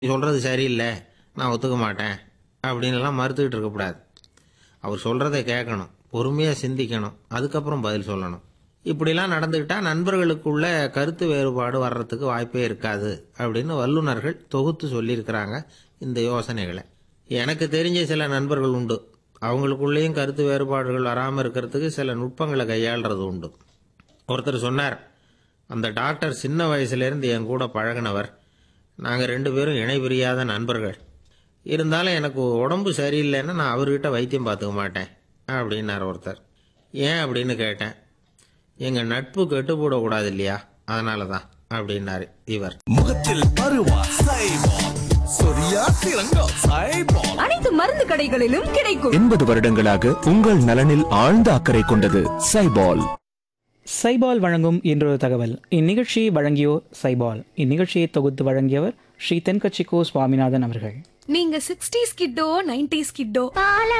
நீ சொல்கிறது சரியில்லை நான் ஒத்துக்க மாட்டேன் அப்படின்னுலாம் மறுத்துக்கிட்டு இருக்கக்கூடாது அவர் சொல்கிறத கேட்கணும் பொறுமையாக சிந்திக்கணும் அதுக்கப்புறம் பதில் சொல்லணும் இப்படிலாம் நடந்துக்கிட்டா நண்பர்களுக்குள்ள கருத்து வேறுபாடு வர்றதுக்கு வாய்ப்பே இருக்காது அப்படின்னு வல்லுநர்கள் தொகுத்து சொல்லியிருக்கிறாங்க இந்த யோசனைகளை எனக்கு தெரிஞ்ச சில நண்பர்கள் உண்டு அவங்களுக்குள்ளேயும் கருத்து வேறுபாடுகள் வராமல் இருக்கிறதுக்கு சில நுட்பங்களை கையாளுறது உண்டு ஒருத்தர் சொன்னார் அந்த டாக்டர் சின்ன வயசுலேருந்து என் கூட பழகினவர் நாங்கள் ரெண்டு பேரும் இணை பிரியாத நண்பர்கள் இருந்தாலும் எனக்கு உடம்பு சரியில்லைன்னா நான் அவர்கிட்ட வைத்தியம் பார்த்துக்க மாட்டேன் அப்படின்னார் ஒருத்தர் ஏன் அப்படின்னு கேட்டேன் எங்கள் நட்பு கெட்டு போடக்கூடாது இல்லையா அதனால தான் அப்படின்னாரு இவர் முகத்தில் பருவா சைபால் சொரியா சிறங்கா சைபால் அனைத்து மருந்து கடைகளிலும் கிடைக்கும் எண்பது வருடங்களாக உங்கள் நலனில் ஆழ்ந்த அக்கறை கொண்டது சைபால் சைபால் வழங்கும் இன்றொரு தகவல் இந்நிகழ்ச்சியை வழங்கியோர் சைபால் இந்நிகழ்ச்சியை தொகுத்து வழங்கியவர் ஸ்ரீ தென்கட்சிக்கோ சுவாமிநாதன் அவர்கள் நீங்க சிக்ஸ்டீஸ் கிட்டோ நைன்டிஸ் கிட்டோ பால